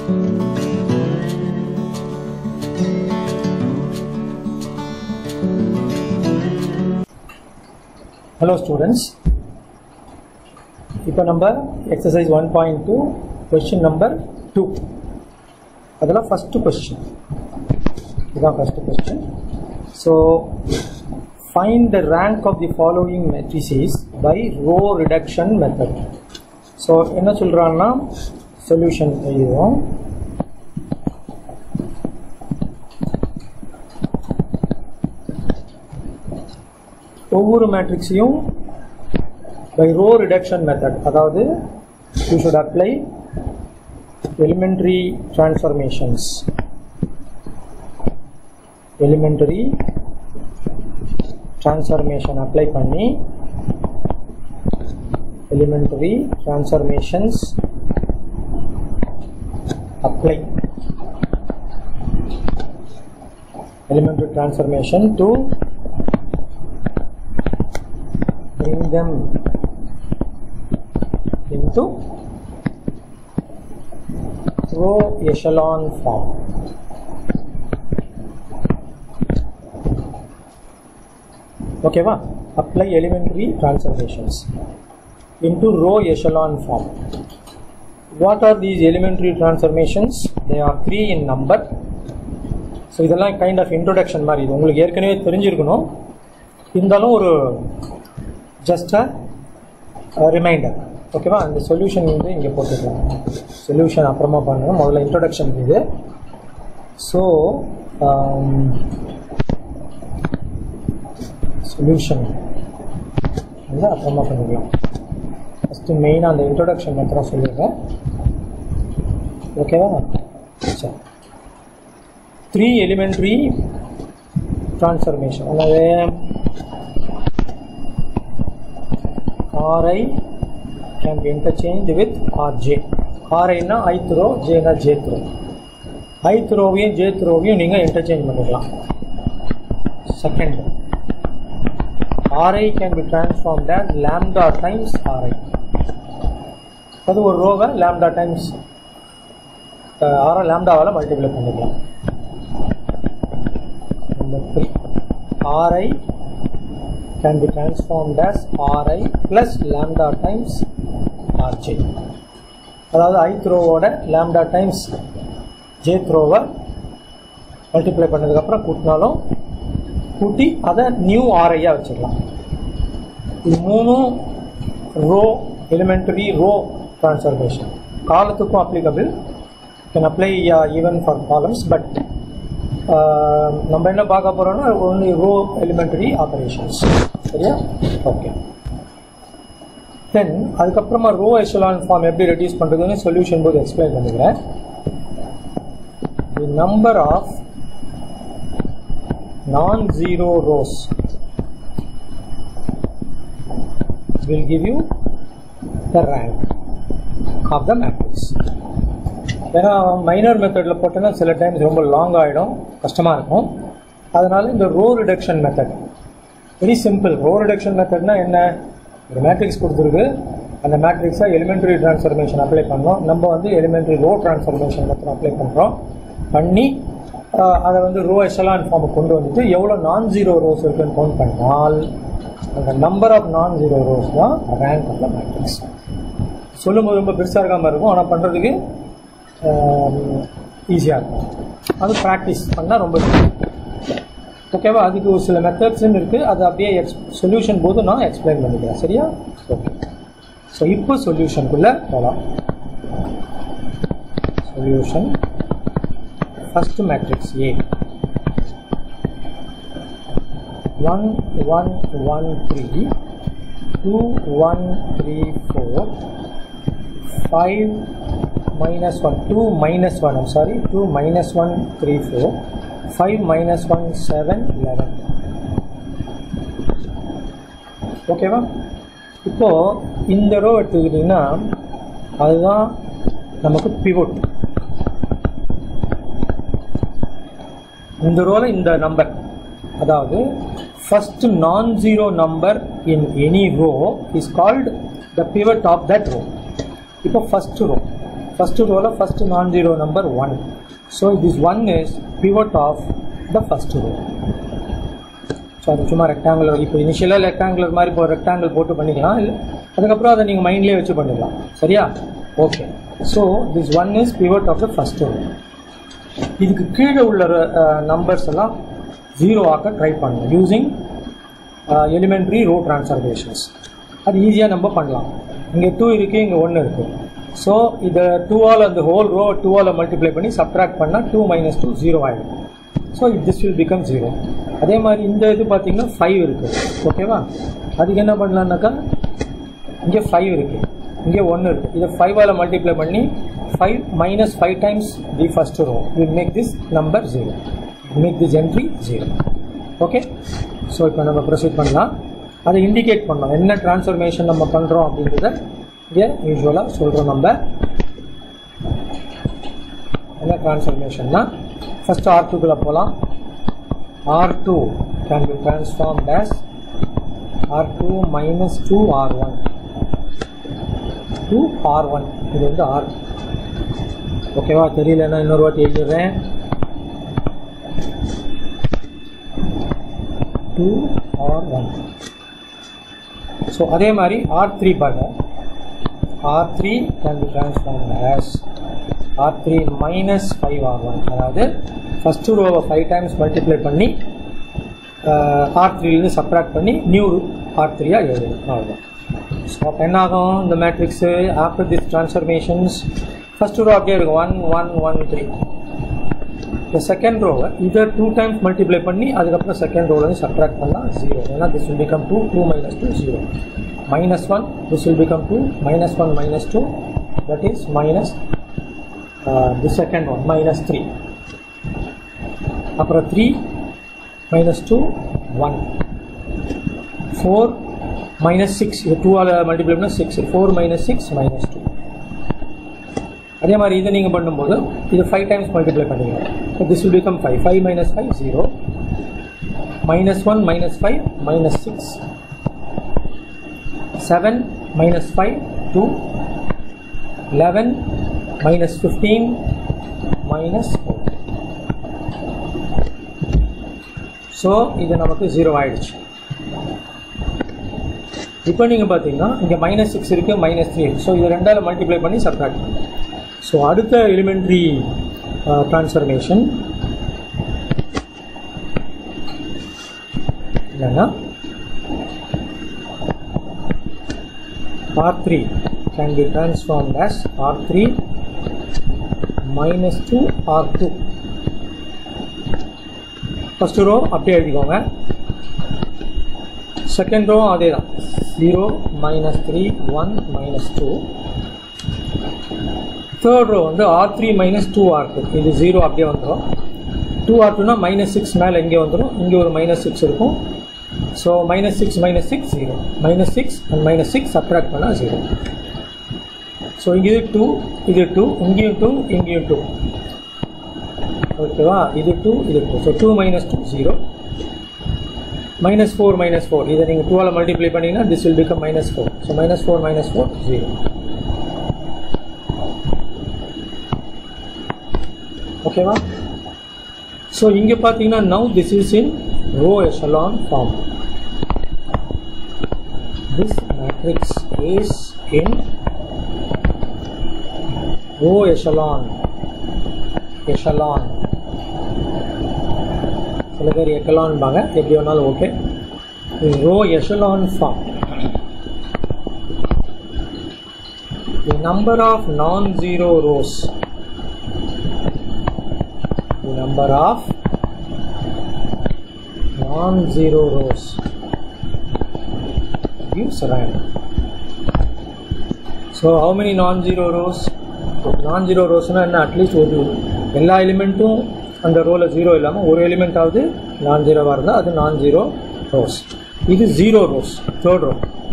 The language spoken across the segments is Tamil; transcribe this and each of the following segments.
ஹலோ ஸ்டூடெண்ட்ஸ் இப்போ நம்ம exercise one point two question number two அதெல்லாம் ஃபஸ்ட்டு கொஸ்டின் இதுதான் first question so find the rank of the following matrices by row reduction method so என்ன சொல்கிறாங்கன்னா சொல்யூஷன் எழுதுவோம் ஒவ்வொரு மேட்ரிக்ஸையும் பை ரோ ரிடக்ஷன் மெத்தட் அதாவது you should apply elementary transformations elementary transformation apply பண்ணி elementary transformations apply elementary transformation to bring them into row echelon form. ஓகேவா apply elementary transformations into row echelon form. What are these elementary transformations? They are three in number. So இதெல்லாம் கைண்ட் ஆஃப் இன்ட்ரொடக்ஷன் மாதிரி இது உங்களுக்கு ஏற்கனவே தெரிஞ்சிருக்கணும் இருந்தாலும் ஒரு ஜஸ்ட் அ ரிமைண்டர் ஓகேவா அந்த சொல்யூஷன் வந்து இங்கே போட்டுக்கலாம் சொல்யூஷன் அப்புறமா பண்ணுங்க முதல்ல இன்ட்ரொடக்ஷன் இது ஸோ சொல்யூஷன் வந்து அப்புறமா பண்ணிக்கலாம் ஃபஸ்ட்டு மெயினாக அந்த இன்ட்ரொடக்ஷன் மாத்திரம் சொல்லிடுறேன் ஓகேவா சரி த்ரீ எலிமெண்ட்ரி டிரான்ஸ்ஃபர்மேஷன் அதாவது R I can be interchange with R J ஆர்ஐனா ஐத் ரோ ஜேனா ஜேத் ரோ ஐத் ரோவையும் ஜேத் ரோவையும் நீங்கள் இன்டர்சேஞ்ச் பண்ணிக்கலாம் second R I can be transformed as lambda times R I அது ஒரு ரோவை லேம்டா டைம்ஸ் ஆரை லேம்டாவால் மல்டிப்ளை பண்ணிக்கலாம் number 3 Ri can be transformed as Ri plus lambda times Rj அதாவது ஐத் ரோவோட லேம்டா டைம்ஸ் ஜேத் ரோவை மல்டிப்ளை பண்ணதுக்கப்புறம் கூட்டினாலும் கூட்டி அதை நியூ ஆர்ஐயாக வச்சுக்கலாம் இது மூணும் ரோ எலிமெண்டரி ரோ டிரான்ஸ்ஃபர்மேஷன் காலத்துக்கும் applicable can apply even for columns but நம்ம என்ன பார்க்க போறோம்னா ஒன்லி ரோ எலிமெண்டரி ஆபரேஷன்ஸ் சரியா ஓகே தென் அதுக்கப்புறமா ரோ எஷலான் ஃபார்ம் எப்படி ரெடியூஸ் பண்ணுறதுன்னு சொல்யூஷன் போது எக்ஸ்பிளைன் பண்ணிக்கிறேன் the number of non zero rows will give you the rank of the matrix ஏன்னா மைனர் மெத்தடில் போட்டோன்னா சில டைம்ஸ் ரொம்ப லாங் ஆகிடும் கஷ்டமாக இருக்கும் அதனால இந்த row reduction method very simple row reduction மெத்தட்னா என்ன ஒரு மேட்ரிக்ஸ் கொடுத்துருக்கு அந்த மேட்ரிக்ஸை எலிமெண்ட்ரி டிரான்ஸ்ஃபர்மேஷன் அப்ளை பண்ணோம் நம்ம வந்து elementary row transformation method apply பண்ணுறோம் பண்ணி அதை வந்து ரோ எஷலான் ஃபார்முக்கு கொண்டு வந்துட்டு எவ்வளோ நான் ஜீரோ ரோஸ் இருக்குன்னு கவுண்ட் பண்ணால் அந்த number of non zero rows தான் ரேங்க் ஆஃப் த மேட்ரிக்ஸ் சொல்லும்போது ரொம்ப பெருசாக இருக்காமல் இருக்கும் ஆனால் பண்ணுறதுக்கு ஈஸியாக இருக்கும் அது ப்ராக்டிஸ் பண்ணால் ரொம்ப ஓகேவா அதுக்கு ஒரு சில மெத்தட்ஸ்ன்னு இருக்குது அது அப்படியே எக்ஸ் சொல்யூஷன் போது நான் எக்ஸ்பிளைன் பண்ணிக்கிறேன் சரியா ஓகே ஸோ இப்போ சொல்யூஷனுக்குள்ளே போகலாம் solution first matrix A one one one three two one three four five minus 1 2 minus 1 I'm sorry 2 minus 1 3 4 5 minus 1 7 11 ஓகேவா இப்போ இந்த ரோ எடுத்துக்கிட்டிங்கன்னா அதுதான் நமக்கு பிவோட் இந்த ரோல இந்த நம்பர் அதாவது first non zero number in any row is called the pivot of that row இப்போ first row first row la first non-zero number 1 so this 1 is pivot of the first row so அது சும்மா ரெக்டாங்குலர் இப்போ இனிஷியலாக ரெக்டாங்குலர் மாதிரி இப்போ ரெக்டாங்கிள் போட்டு பண்ணிக்கலாம் இல்லை அதுக்கப்புறம் அதை நீங்கள் மைண்ட்லேயே வச்சு பண்ணிக்கலாம் சரியா okay so this one is pivot of the first row இதுக்கு கீழே உள்ள நம்பர்ஸ் எல்லாம் ஜீரோ ஆக்க ட்ரை பண்ணணும் யூஸிங் எலிமெண்ட்ரி ரோ ட்ரான்ஸ்ஃபர்மேஷன்ஸ் அது ஈஸியாக நம்ம பண்ணலாம் இங்கே டூ இருக்குது இங்கே ஒன்று இருக்குது ஸோ இதை டூவால் அந்த ஹோல் ரோ டூவால் மல்டிப்ளை பண்ணி சப்ட்ராக்ட் பண்ணால் டூ மைனஸ் டூ ஜீரோ ஆகிடும் so this will become zero அதே மாதிரி இந்த இது பார்த்தீங்கன்னா ஃபைவ் இருக்குது ஓகேவா அதுக்கு என்ன பண்ணலான்னாக்கா இங்கே ஃபைவ் இருக்குது இங்கே ஒன்று இருக்குது இதை ஃபைவால் மல்டிப்ளை பண்ணி five minus five times the first row will make this number zero make this entry zero okay so இப்போ நம்ம ப்ரொசீட் பண்ணலாம் அதை இண்டிகேட் பண்ணோம் என்ன டிரான்ஸ்ஃபர்மேஷன் நம்ம பண்ணுறோம் அப்படின்றத இங்கே யூஸ்வலாக சொல்கிறோம் நம்ம என்ன டிரான்ஸ்ஃபர்மேஷன்னா ஃபஸ்ட்டு ஆர் டூக்குள்ளே போகலாம் R two can be transformed as R two minus two R one two R one இது வந்து ஆர் ஓகேவா தெரியலன்னா இன்னொரு வாட்டி எழுதிடுறேன் டூ ஆர் ஒன் ஸோ அதே மாதிரி ஆர் த்ரீ பாருங்க R three can be transformed as R three minus five R one அதாவது ஃபஸ்ட்டு ரோவை ஃபைவ் டைம்ஸ் மல்டிப்ளை பண்ணி ஆர் த்ரீலேருந்து சப்ராக்ட் பண்ணி நியூ ஆர் த்ரீயாக எழுதணும் அவ்வளோதான் ஸோ அப்போ என்ன ஆகும் இந்த matrix after this transformations first row அப்படியே இருக்கும் ஒன் ஒன் ஒன் த்ரீ இந்த செகண்ட் ரோவை இதை டூ டைம்ஸ் மல்டிப்ளை பண்ணி அதுக்கப்புறம் செகண்ட் ரோவில் சப்ராக்ட் பண்ணால் ஜீரோ ஏன்னா this will become two two minus two zero minus one this will become two minus one minus two that is minus the second one minus three அப்புறம் three minus two one four minus six இது டூவால் மல்டிப்ளை பண்ணால் six four minus six minus two அதே மாதிரி இதை நீங்கள் பண்ணும்போது இது ஃபைவ் டைம்ஸ் மல்டிப்ளை பண்ணிக்கலாம் so this will become five five minus five zero minus one minus five minus six seven minus five two eleven minus fifteen minus four so இது நமக்கு ஜீரோ ஆயிடுச்சு இப்போ நீங்கள் பார்த்தீங்கன்னா இங்கே மைனஸ் சிக்ஸ் இருக்குது மைனஸ் த்ரீ இருக்குது ஸோ இது ரெண்டால் மல்டிப்ளை பண்ணி சப்ராக்ட் பண்ணும் ஸோ அடுத்த எலிமெண்ட்ரி ட்ரான்ஸ்ஃபர்மேஷன் என்னன்னா R three can be transformed as R three minus two R two first row அப்படியே எழுதிக்கோங்க செகண்ட் ரோ அதே தான் zero minus three one minus two third row வந்து R three minus two R two இது ஜீரோ அப்படியே வந்துடும் டூ ஆர் டூனா மைனஸ் சிக்ஸ் மேலே இங்கே வந்துடும் இங்கே ஒரு மைனஸ் சிக்ஸ் இருக்கும் so minus six minus six zero minus six and minus six subtract பண்ணால் ஜீரோ ஸோ இங்கே இது டூ இது டூ இங்கேயும் டூ இங்கேயும் டூ ஓகேவா இது டூ இது two so two minus two zero minus four minus four இதை நீங்கள் டூவால் மல்டிப்ளை பண்ணிங்கன்னா this will become minus four so minus four minus four zero ஓகேவா ஸோ இங்கே பார்த்தீங்கன்னா now this is in row echelon form this matrix is in row echelon echelon சில பேர் எக்கலான்பாங்க எப்படி வேணாலும் okay row echelon form the number of non-zero rows the number of non-zero rows gives random so how many non-zero rows non zero ரோஸ்னா என்ன அட்லீஸ்ட் ஒரு எல்லா எலிமெண்ட்டும் அந்த ரோவில் ஜீரோ இல்லாமல் ஒரு எலிமெண்ட் ஆகுது நான் ஜீரோவாக இருந்தால் அது நான் ஜீரோ ரோஸ் இது ஜீரோ ரோஸ் தேர்ட் ரோ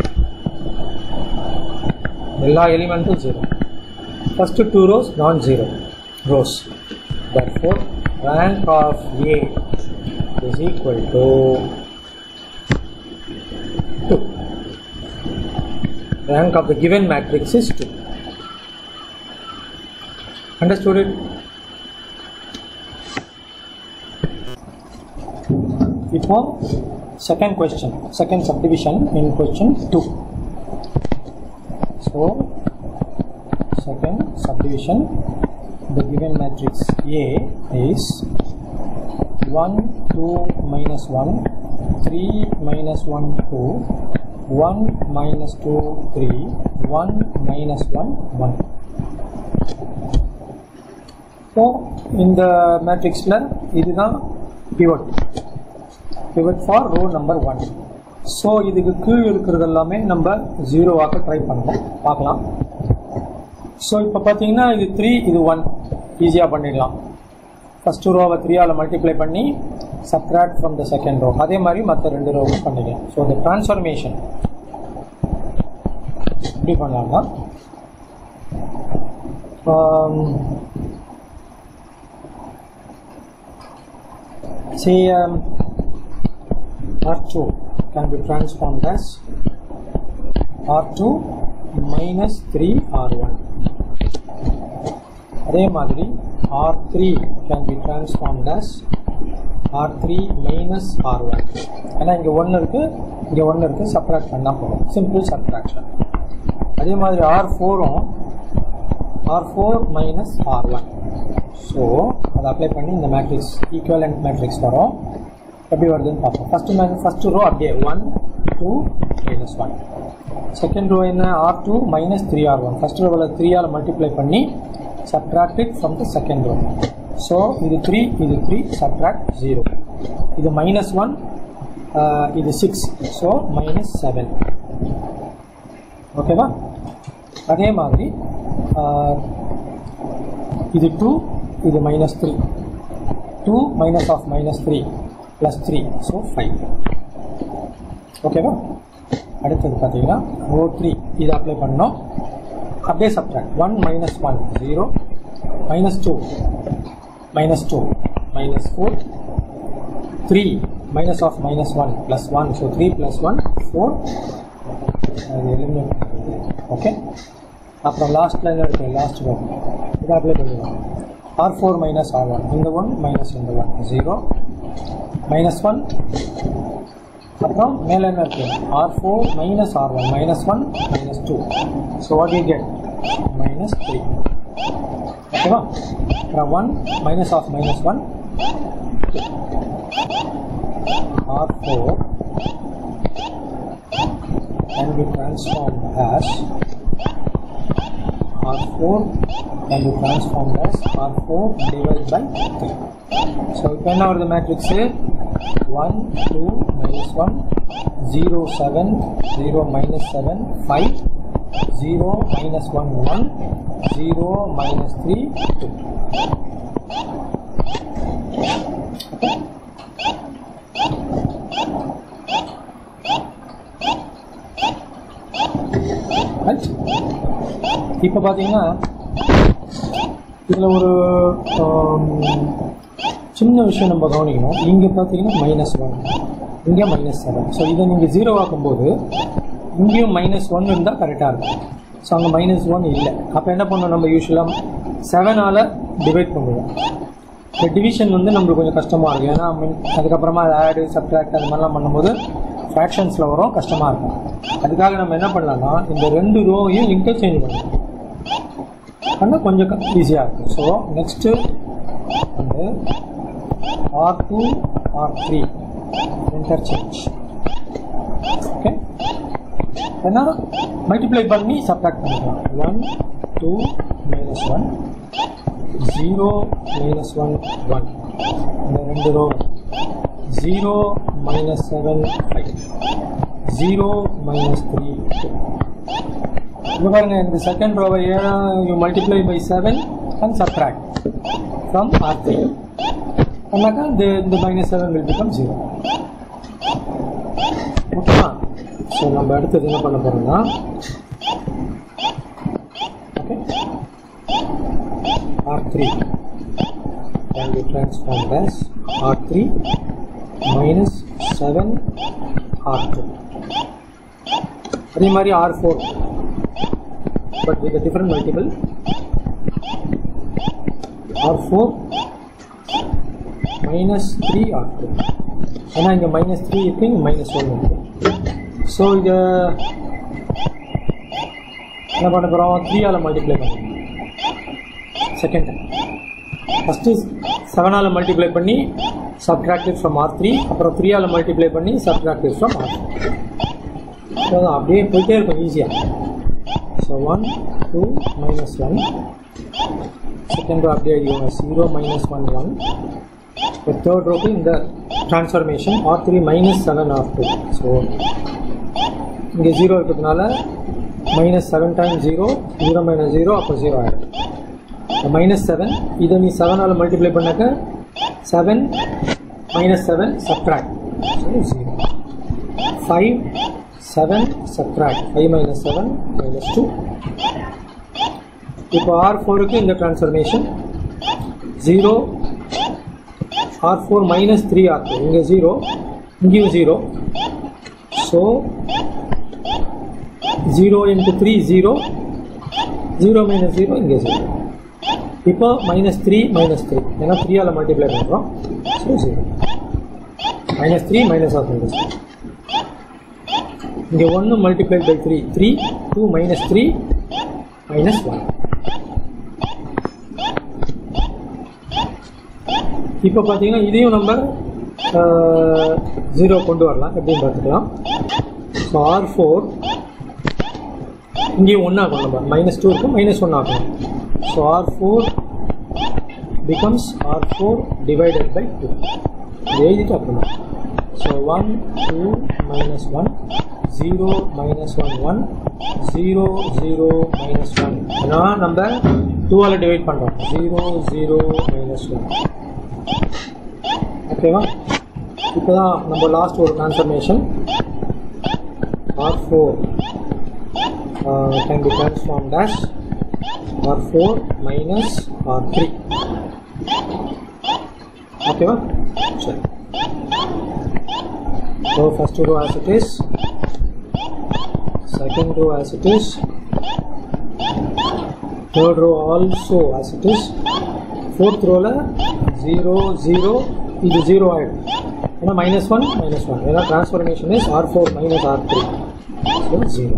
எல்லா எலிமெண்ட்டும் zero first two rows non zero rows therefore rank of A is equal to 2 rank of the given matrix is 2 Understood it? இப்போ second question, second subdivision in question 2. So, second subdivision, the given matrix A is 1, 2, minus 1, 3, minus 1, 2, 1, minus 2, 3, 1, minus 1, 1. So இந்த மேட்ரிக்ஸில் இதுதான் pivot pivot for row number one so இதுக்கு கீழ் இருக்கிறது எல்லாமே நம்ம ஜீரோவாக்க ட்ரை பண்ணலாம் பார்க்கலாம் ஸோ இப்போ பார்த்தீங்கன்னா இது த்ரீ இது ஒன் ஈஸியாக பண்ணிடலாம் ஃபஸ்ட்டு ரோவை த்ரீயால் மல்டிப்ளை பண்ணி subtract from the second row அதே மாதிரி மற்ற ரெண்டு ரோவும் பண்ணிக்கலாம் ஸோ இந்த ட்ரான்ஸ்ஃபர்மேஷன் எப்படி பண்ணலாம்னா say um, R2 can be transformed as R2 minus 3 R1 அதே மாதிரி R3 can be transformed as R3 minus R1 ஏன்னா இங்கே ஒன்று இருக்குது இங்கே ஒன்று இருக்குது சப்ராக்ட் பண்ணால் போதும் சிம்பிள் சப்ராக்ஷன் அதே மாதிரி R4ம் R4 மைனஸ் R1 ஸோ அதை அப்ளை பண்ணி இந்த மேட்ரிக்ஸ் ஈக்குவலண்ட் மேட்ரிக்ஸ் வரும் எப்படி வருதுன்னு பார்ப்போம் ஃபஸ்ட்டு மே ஃபஸ்ட்டு ரோ அப்படியே one two minus one second row என்ன R two minus three R one first ரோவில் த்ரீயால் மல்டிப்ளை பண்ணி சப்ராக்டிக் from the second row so இது த்ரீ இது த்ரீ சப்ராக்ட் ஜீரோ இது மைனஸ் ஒன் இது சிக்ஸ் ஸோ மைனஸ் செவன் ஓகேவா அதே மாதிரி இது டூ இது minus three two minus half minus three plus three so five ஓகேவா அடுத்தது பார்த்தீங்கன்னா ரோ த்ரீ இது அப்ளை பண்ணோம் அப்படியே subtract one minus one zero minus two minus two minus four three minus half minus one plus one so three plus one four அது எலிமினேட் ஓகே அப்புறம் லாஸ்ட்டில் என்ன இருக்குது லாஸ்ட் ரோ இதை அப்ளை பண்ணிடுவோம் R four minus R one இந்த ஒன் மைனஸ் இந்த ஒன் ஜீரோ மைனஸ் ஒன் அப்புறம் மேலே என்ன இருக்குது R four minus R one minus one minus two so what you get minus three ஓகேவா அப்புறம் one minus half minus one R four can be transformed as R4 can be transformed as R4 divided by 3. So, இப்போ என்ன வருது matrix 1, 2, minus 1, 0, 7, 0, minus 7, 5, 0, minus 1, 1, 0, minus 3, 2. Okay. Right இப்போ பார்த்தீங்கன்னா இதில் ஒரு சின்ன விஷயம் நம்ம கவனிக்கணும் இங்கே பார்த்தீங்கன்னா மைனஸ் ஒன் இங்கே மைனஸ் செவன் ஸோ இதை நீங்கள் ஜீரோ ஆக்கும்போது இங்கேயும் மைனஸ் ஒன் இருந்தால் கரெக்டாக இருக்கும் ஸோ அங்கே மைனஸ் ஒன் இல்லை அப்போ என்ன பண்ணோம் நம்ம யூஸ்வலாக செவனால் டிவைட் பண்ணுவோம் இந்த டிவிஷன் வந்து நம்மளுக்கு கொஞ்சம் கஷ்டமாக இருக்கும் ஏன்னா அதுக்கப்புறமா ஆடு சப்ட்ராக்ட் அது மாதிரிலாம் பண்ணும்போது ஃப்ராக்ஷன்ஸில் வரும் கஷ்டமாக இருக்கும் அதுக்காக நம்ம என்ன பண்ணலாம்னா இந்த ரெண்டு ரோவையும் இன்டர்சேஞ்ச் பண்ணலாம் பண்ணால் கொஞ்சம் ஈஸியாக இருக்கும் ஸோ நெக்ஸ்ட்டு வந்து R two R three interchange okay ஏன்னா மல்டிப்ளை பண்ணி சப்ராக்ட் பண்ணிக்கலாம் one two minus one zero minus one one இந்த ரெண்டு row zero minus seven five zero minus three two இப்போ பாருங்க இந்த செகண்ட் ரோவை ஏழா you multiply by seven and subtract from R three பண்ணாக்கா இந்த இந்த minus seven will become zero ஓகேவா ஸோ நம்ம அடுத்தது என்ன பண்ண போகிறோம்னா okay R3 can be transformed as R3 minus 7 R2 அதே மாதிரி R4 but with a different multiple R four minus three R two ஏன்னா இங்கே மைனஸ் த்ரீ இருக்கு இங்கே மைனஸ் ஒன் இருக்கு ஸோ இதை என்ன பண்ண போகிறோம் த்ரீயால் மல்டிப்ளை பண்ணுறோம் செகண்ட் டைம் ஃபஸ்ட்டு செவனால் மல்டிப்ளை பண்ணி சப்ட்ராக்டட் ஃப்ரம் ஆர் த்ரீ அப்புறம் த்ரீயால் மல்டிப்ளை பண்ணி சப்ட்ராக்டட் ஃப்ரம் ஆர் ஸோ அப்படியே போயிட்டே இருக்கும் ஈஸியாக so one two minus one second row அப்படியே எழுதிக்கோங்க ஜீரோ மைனஸ் ஒன் ஒன் இப்போ தேர்ட் ரோக்கு இந்த transformation R three minus seven R two so இங்கே ஜீரோ இருக்கிறதுனால minus seven time zero zero minus zero அப்போ ஜீரோ ஆகிடும் மைனஸ் செவன் இதை நீ செவனால் மல்டிப்ளை பண்ணாக்க seven minus seven subtract so zero five seven subtract five minus seven minus two இப்போ ஆர் ஃபோருக்கு இந்த transformation zero R four minus three R two இங்கே ஜீரோ இங்கேயும் zero so zero into three zero zero minus zero இங்கே ஜீரோ இப்போ மைனஸ் த்ரீ மைனஸ் த்ரீ ஏன்னா த்ரீயால் மல்டிப்ளை பண்ணுறோம் so zero minus three minus half minus இங்கே ஒன்று multiply by three three two minus three minus one இப்போ பார்த்தீங்கன்னா இதையும் நம்ம ஜீரோ கொண்டு வரலாம் எப்படின்னு பார்த்துக்கலாம் ஸோ ஆர் ஃபோர் இங்கேயும் ஒன்று ஆகும் நம்ம மைனஸ் டூ இருக்கும் மைனஸ் ஒன் ஆகும் so R four becomes R four divided by two எழுதிட்டு அப்புறமா so one two minus one zero minus one one zero zero minus one ஏன்னா நம்ம டூவால் டிவைட் பண்ணுறோம் ஜீரோ ஜீரோ மைனஸ் ஒன் ஓகேவா இப்போ தான் நம்ம லாஸ்ட் ஒரு transformation R four can be transform dash R four minus R three ஓகேவா சரி So first row as it is, second row as it is, third row also as it is, fourth row ல 0 0 இது 0 ஆயிடும் ஏன்னா மைனஸ் ஒன் மைனஸ் ஒன் ஏன்னா transformation is R four minus R three so zero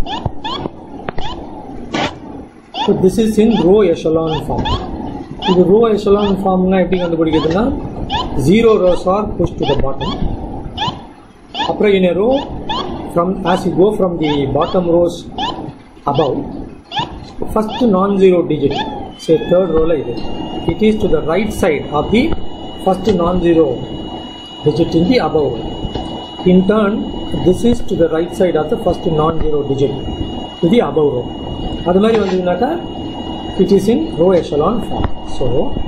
so this is in row echelon form இது ரோ எஷலான் ஃபார்ம்னா எப்படி கண்டுபிடிக்கிறதுனா zero rows are push to the bottom அப்புறம் in a row from as you go from the bottom rows above first non-zero digit say third row ல இது it is to the right side of the first non-zero digit in the above row. in turn this is to the right side of the first non-zero digit to the above row அது மாதிரி வந்ததுனாக்கா it is in row echelon form so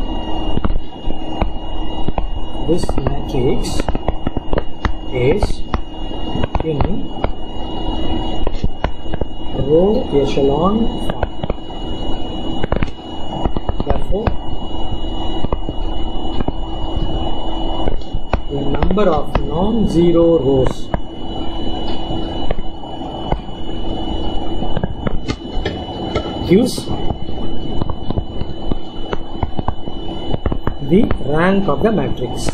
this matrix is in row echelon form. Therefore, the number of non-zero rows gives the rank of the matrix.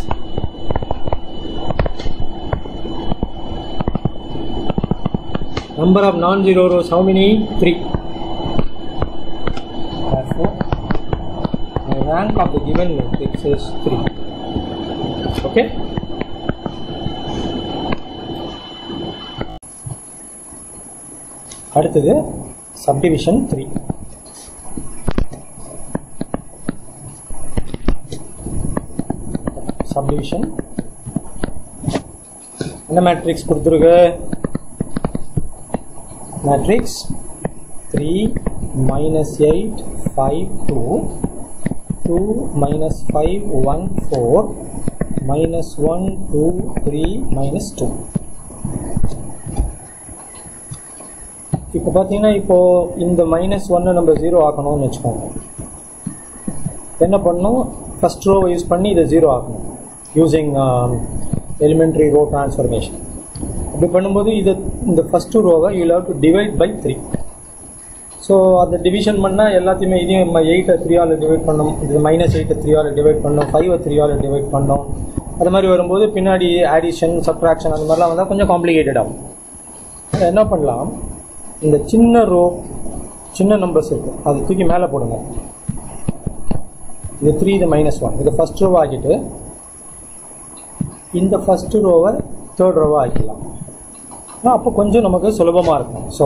Number of non-zero rows, how many? 3. Therefore, the rank of the given matrix is 3. Okay? அடுத்தது சப்டிவிஷன் த்ரீ சப்டிவிஷன் என்ன மேட்ரிக்ஸ் கொடுத்துருக்கு matrix 3 minus 8 5 2 2 minus 5 1 4 minus 1 2 3 minus 2 இப்போ பார்த்தீங்கன்னா இப்போ இந்த மைனஸ் ஒன்னை நம்ம ஜீரோ ஆக்கணும்னு வச்சுக்கோங்க என்ன பண்ணணும் ஃபர்ஸ்ட் ரோவை யூஸ் பண்ணி இதை ஜீரோ ஆக்கணும் யூஸிங் எலிமெண்ட்ரி ரோ டிரான்ஸ்ஃபர்மேஷன் அப்படி பண்ணும்போது இதை இந்த ஃபஸ்ட்டு ரோவை you have to divide by three so அந்த டிவிஷன் பண்ணால் எல்லாத்தையுமே இதையும் எயிட்டை த்ரீயால் டிவைட் பண்ணோம் இது மைனஸ் எயிட்டை த்ரீயால் டிவைட் பண்ணோம் ஃபைவை த்ரீயால் டிவைட் பண்ணோம் அது மாதிரி வரும்போது பின்னாடி ஆடிஷன் சப்ராக்ஷன் அந்த மாதிரிலாம் வந்தால் கொஞ்சம் காம்ப்ளிகேட்டட் ஆகும் அதை என்ன பண்ணலாம் இந்த சின்ன ரோ சின்ன நம்பர்ஸ் இருக்குது அது தூக்கி மேலே போடுங்க இது த்ரீ இது மைனஸ் ஒன் இது ஃபஸ்ட் ரோவை ஆக்கிட்டு இந்த ஃபஸ்ட்டு ரோவை தேர்ட் ரோவை ஆக்கிடலாம் அப்போ கொஞ்சம் நமக்கு சுலபமாக இருக்கும் so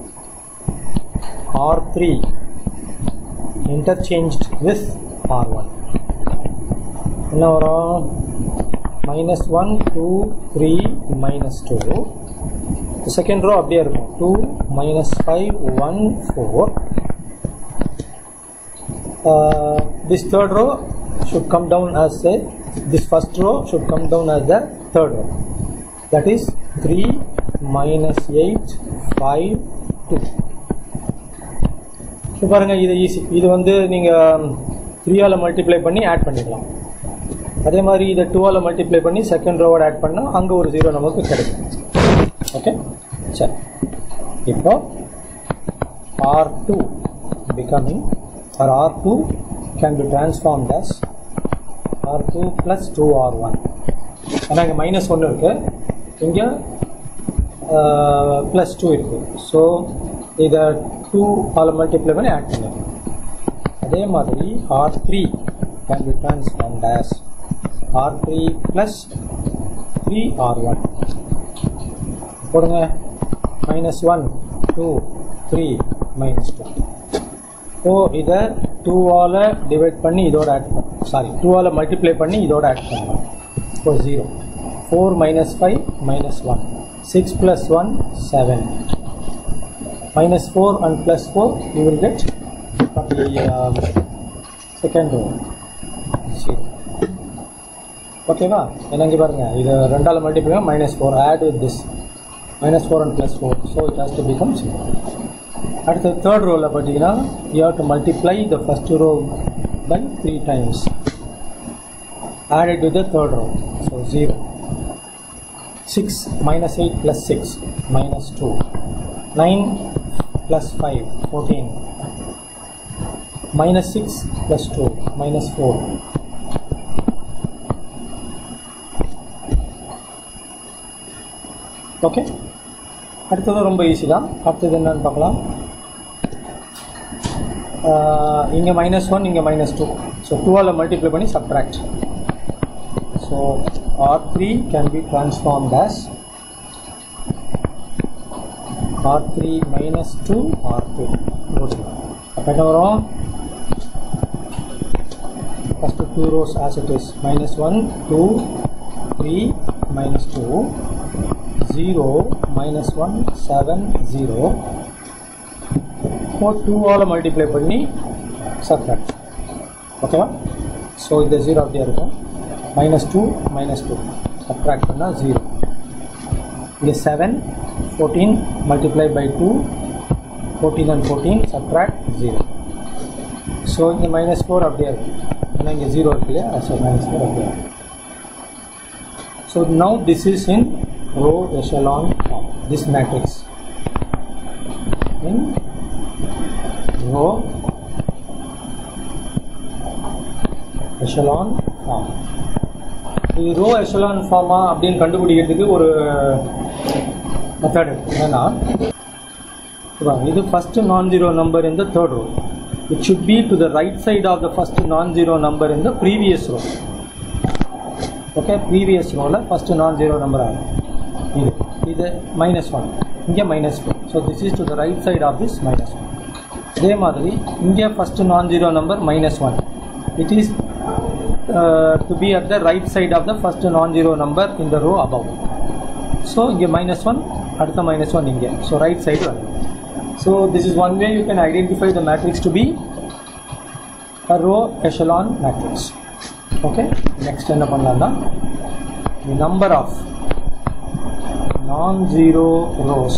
R three interchange with R one என்ன வரும் minus one two three minus two second row அப்படியே இருக்கும் two minus five one four this third row should come down as a this first row should come down as the third row that is 3 minus 8 5 2 ஸோ பாருங்கள் இது ஈஸி இது வந்து நீங்கள் த்ரீயால் மல்டிப்ளை பண்ணி ஆட் பண்ணிக்கலாம் அதே மாதிரி இதை டூவால் மல்டிப்ளை பண்ணி செகண்ட் ரோவோட ஆட் பண்ணால் அங்கே ஒரு ஜீரோ நமக்கு கிடைக்கும் ஓகே சரி இப்போ R two becoming or R2 can be transformed as R2 plus 2R1 ஏன்னா இங்கே மைனஸ் ஒன்று இருக்குது இங்கே ப்ளஸ் டூ இருக்குது ஸோ இதை டூ ஆல் மல்டிப்ளை பண்ணி ஆட் பண்ணிடலாம் அதே மாதிரி R three can be transformed as R three plus three R one போடுங்க minus one two three minus two so இதை டூவால் டிவைட் பண்ணி இதோட ஆட் பண்ணலாம் சாரி டூவால் மல்டிப்ளை பண்ணி இதோட ஆட் பண்ணலாம் இப்போ zero four minus five minus one six plus one seven minus four and plus four you will get second row zero ஓகேவா என்ன இங்கே பாருங்கள் இது ரெண்டால் multiply minus four add with this minus four and plus four so it has to become zero அடுத்த தேர்ட் ரோவில் பார்த்தீங்கன்னா you have to multiply the first row by three times added to the third row so zero six minus eight plus six minus two nine plus five fourteen minus six plus two minus four okay அடுத்தது ரொம்ப ஈஸி தான் அடுத்தது என்னன்னு பார்க்கலாம் இங்கே மைனஸ் ஒன் இங்கே மைனஸ் டூ ஸோ டூவால் மல்டிப்ளை பண்ணி subtract so R three can be transformed as R three minus two R two அப்போ என்ன வரும் first two rows as it is minus one two three minus two 0 minus 1 7 0 இப்போ 2 ஆல் மல்டிப்ளை பண்ணி சப்ராக்ட் ஓகேவா ஸோ இந்த ஜீரோ அப்படியே இருக்கும் minus two minus two subtract பண்ணால் ஜீரோ இது seven fourteen multiply by two fourteen and fourteen subtract zero so இங்கே மைனஸ் ஃபோர் அப்படியே இருக்கும் ஏன்னா இங்கே ஜீரோ இருக்கு இல்லையா ஸோ மைனஸ் ஃபோர் அப்படியே இருக்கும் so now this is in row echelon form this matrix in row echelon form இது ரோ எஷலான் ஃபார்மா அப்படின்னு கண்டுபிடிக்கிறதுக்கு ஒரு மெத்தட் என்னன்னா இது first non zero number in the third row it should be to the right side of the first non zero number in the previous row okay previous ரோவில் ஃபஸ்ட்டு நான் ஜீரோ நம்பர் ஆகும் இது இது மைனஸ் ஒன் இங்கே minus four so this is to the right side of this minus one இதே மாதிரி இங்கே first non zero number minus one it is to be at the right side of the first non zero number இந்த ரோ அபவ் ஸோ இங்கே மைனஸ் ஒன் அடுத்த மைனஸ் ஒன் இங்கே ஸோ ரைட் சைடு வரும் so this is one way you can identify the matrix to be a row echelon matrix okay next என்ன பண்ணலாம்னா the number of non-zero rows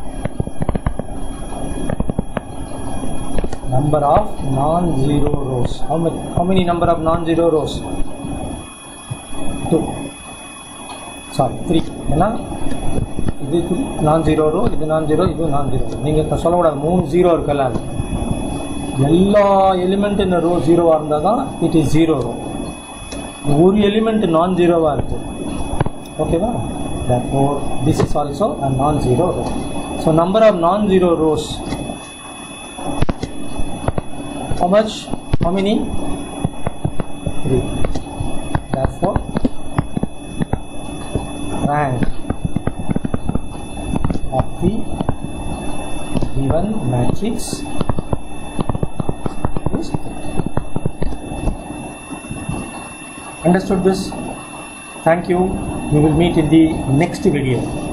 number of non-zero rows how many how many number of non-zero rows two sorry three ஏன்னா இது நான் ஜீரோ ரோ இது நான் ஜீரோ இது நான் ஜீரோ நீங்கள் சொல்லக்கூடாது மூணு ஜீரோ இருக்குல்ல எல்லா எலிமெண்ட் இந்த ரோ ஜீரோவாக இருந்தால் தான் இட் இஸ் ஜீரோ ரோ ஒரு எலிமெண்ட் நான் ஜீரோவாக இருக்குது ஓகேவா therefore this is also a non-zero row so number of non-zero rows how much how many three therefore rank of the given matrix is three. understood this thank you we will meet in the next video